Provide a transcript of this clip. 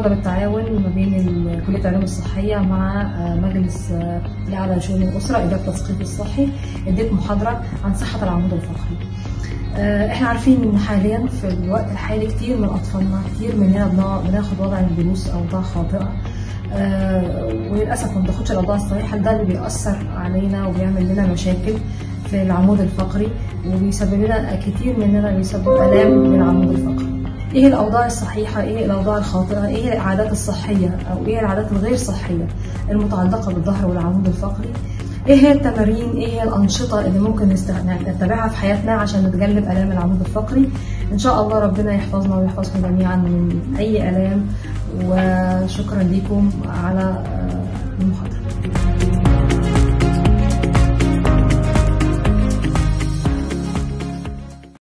النهارده بالتعاون ما بين ال- كليه العلوم الصحيه مع آه، مجلس آه، الاعلى لشؤون الاسره اداره التثقيف الصحي اديت محاضره عن صحه العمود الفقري. آه، احنا عارفين ان حاليا في الوقت الحالي كتير من اطفالنا كتير مننا بنا- بناخد وضع الجلوس اوضاع خاطئه آه، وللاسف ما بناخدش الاوضاع الصحيحه ده اللي بيأثر علينا وبيعمل لنا مشاكل في العمود الفقري وبيسبب لنا كتير مننا بيسبب الام للعمود الفقري. ايه الاوضاع الصحيحه ايه الاوضاع الخاطئه ايه العادات الصحيه او ايه العادات الغير صحيه المتعلقه بالظهر والعمود الفقري ايه هي التمارين ايه هي الانشطه اللي ممكن نست- نتبعها في حياتنا عشان نتجنب الام العمود الفقري ان شاء الله ربنا يحفظنا ويحفظكم جميعا من اي الام وشكرا لكم على آه،